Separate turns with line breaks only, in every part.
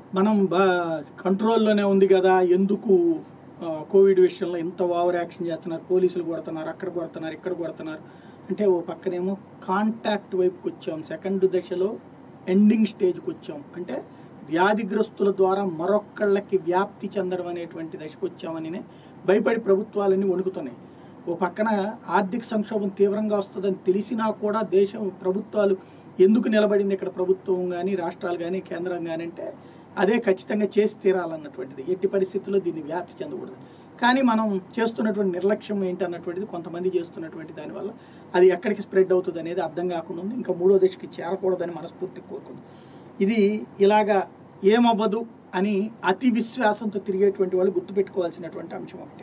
మనం బా కంట్రోల్లోనే ఉంది కదా ఎందుకు ఆ, కోవిడ్ విషయంలో ఇంత ఓవర్ యాక్షన్ చేస్తున్నారు పోలీసులు కొడుతున్నారు అక్కడ కొడుతున్నారు ఇక్కడ కొడుతున్నారు అంటే ఓ పక్కనేమో కాంటాక్ట్ వైపుకి వచ్చాం సెకండ్ దశలో ఎండింగ్ స్టేజ్కి వచ్చాం అంటే వ్యాధిగ్రస్తుల ద్వారా మరొక్కళ్ళకి వ్యాప్తి చెందడం అనేటువంటి దశకు వచ్చామని భయపడి ప్రభుత్వాలన్నీ వణుకుతున్నాయి ఓ పక్కన ఆర్థిక సంక్షోభం తీవ్రంగా వస్తుందని తెలిసినా కూడా దేశం ప్రభుత్వాలు ఎందుకు నిలబడింది ఇక్కడ ప్రభుత్వం కానీ రాష్ట్రాలు కానీ కేంద్రం కానీ అంటే అదే ఖచ్చితంగా చేసి తీరాలన్నటువంటిది ఎట్టి పరిస్థితుల్లో దీన్ని వ్యాప్తి చెందకూడదు కానీ మనం చేస్తున్నటువంటి నిర్లక్ష్యం ఏంటన్నటువంటిది కొంతమంది చేస్తున్నటువంటి దానివల్ల అది ఎక్కడికి స్ప్రెడ్ అవుతుంది అనేది అర్థం కాకుండా ఉంది ఇంకా మూడో దశకి చేరకూడదని మనస్ఫూర్తి కోరుకుంది ఇది ఇలాగా ఏమవ్వదు అని అతి విశ్వాసంతో తిరిగేటువంటి వాళ్ళు గుర్తుపెట్టుకోవాల్సినటువంటి అంశం ఒకటే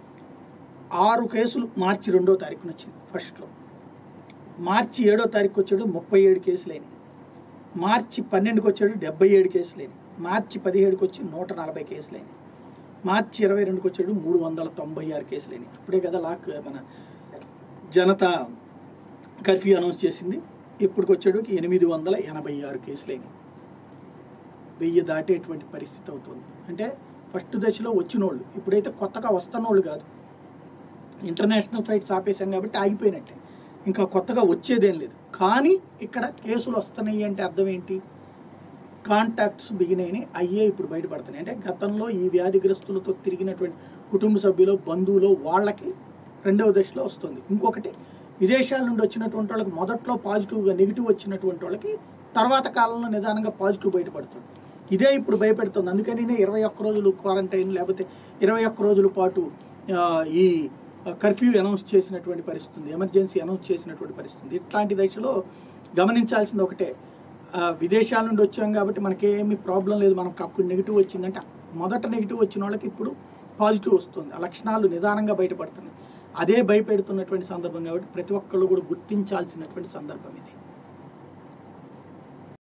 ఆరు కేసులు మార్చి రెండో తారీఖున వచ్చింది ఫస్ట్లో మార్చి ఏడో తారీఖు వచ్చాడు ముప్పై ఏడు కేసులు అయినాయి మార్చి పన్నెండుకి వచ్చాడు డెబ్బై ఏడు కేసులు అయినాయి మార్చి పదిహేడుకి వచ్చి నూట నలభై కేసులు అయినాయి మార్చి ఇరవై రెండుకి వచ్చాడు మూడు వందల తొంభై ఆరు కేసులు అయినాయి అప్పుడే కదా లాక్ మన జనతా కర్ఫ్యూ అనౌన్స్ చేసింది ఇప్పటికి వచ్చాడు ఎనిమిది వందల ఎనభై ఆరు కేసులు అయినాయి వెయ్యి దాటేటువంటి పరిస్థితి అవుతుంది అంటే ఫస్ట్ దశలో వచ్చిన వాళ్ళు ఇప్పుడైతే కొత్తగా వస్తున్న వాళ్ళు కాదు ఇంటర్నేషనల్ ఫ్లైట్స్ ఆపేశాం కాబట్టి ఆగిపోయినట్టే ఇంకా కొత్తగా వచ్చేదేం లేదు కానీ ఇక్కడ కేసులు వస్తున్నాయి అంటే అర్థం ఏంటి కాంటాక్ట్స్ బిగినాయని అయ్యే ఇప్పుడు బయటపడుతున్నాయి అంటే గతంలో ఈ వ్యాధిగ్రస్తులతో తిరిగినటువంటి కుటుంబ సభ్యులు బంధువులు వాళ్ళకి రెండవ దశలో వస్తుంది ఇంకొకటి విదేశాల నుండి వచ్చినటువంటి వాళ్ళకి మొదట్లో పాజిటివ్గా నెగిటివ్ వచ్చినటువంటి వాళ్ళకి తర్వాత కాలంలో నిదానంగా పాజిటివ్ బయటపడుతుంది ఇదే ఇప్పుడు భయపెడుతుంది అందుకని ఇరవై ఒక్క రోజులు క్వారంటైన్ లేకపోతే ఇరవై ఒక్క రోజుల పాటు ఆ, ఈ కర్ఫ్యూ అనౌన్స్ చేసినటువంటి పరిస్థితి ఉంది ఎమర్జెన్సీ అనౌన్స్ చేసినటువంటి పరిస్థితి ఉంది ఇట్లాంటి దశలో గమనించాల్సింది ఒకటే ఆ, విదేశాల నుండి వచ్చాం కాబట్టి మనకేమీ ప్రాబ్లం లేదు మనకు అప్పుడు నెగిటివ్ వచ్చిందంటే మొదట నెగిటివ్ వచ్చిన వాళ్ళకి ఇప్పుడు పాజిటివ్ వస్తుంది ఆ లక్షణాలు నిదానంగా బయటపడుతున్నాయి అదే భయపెడుతున్నటువంటి సందర్భం కాబట్టి ప్రతి ఒక్కళ్ళు కూడా గుర్తించాల్సినటువంటి సందర్భం ఇది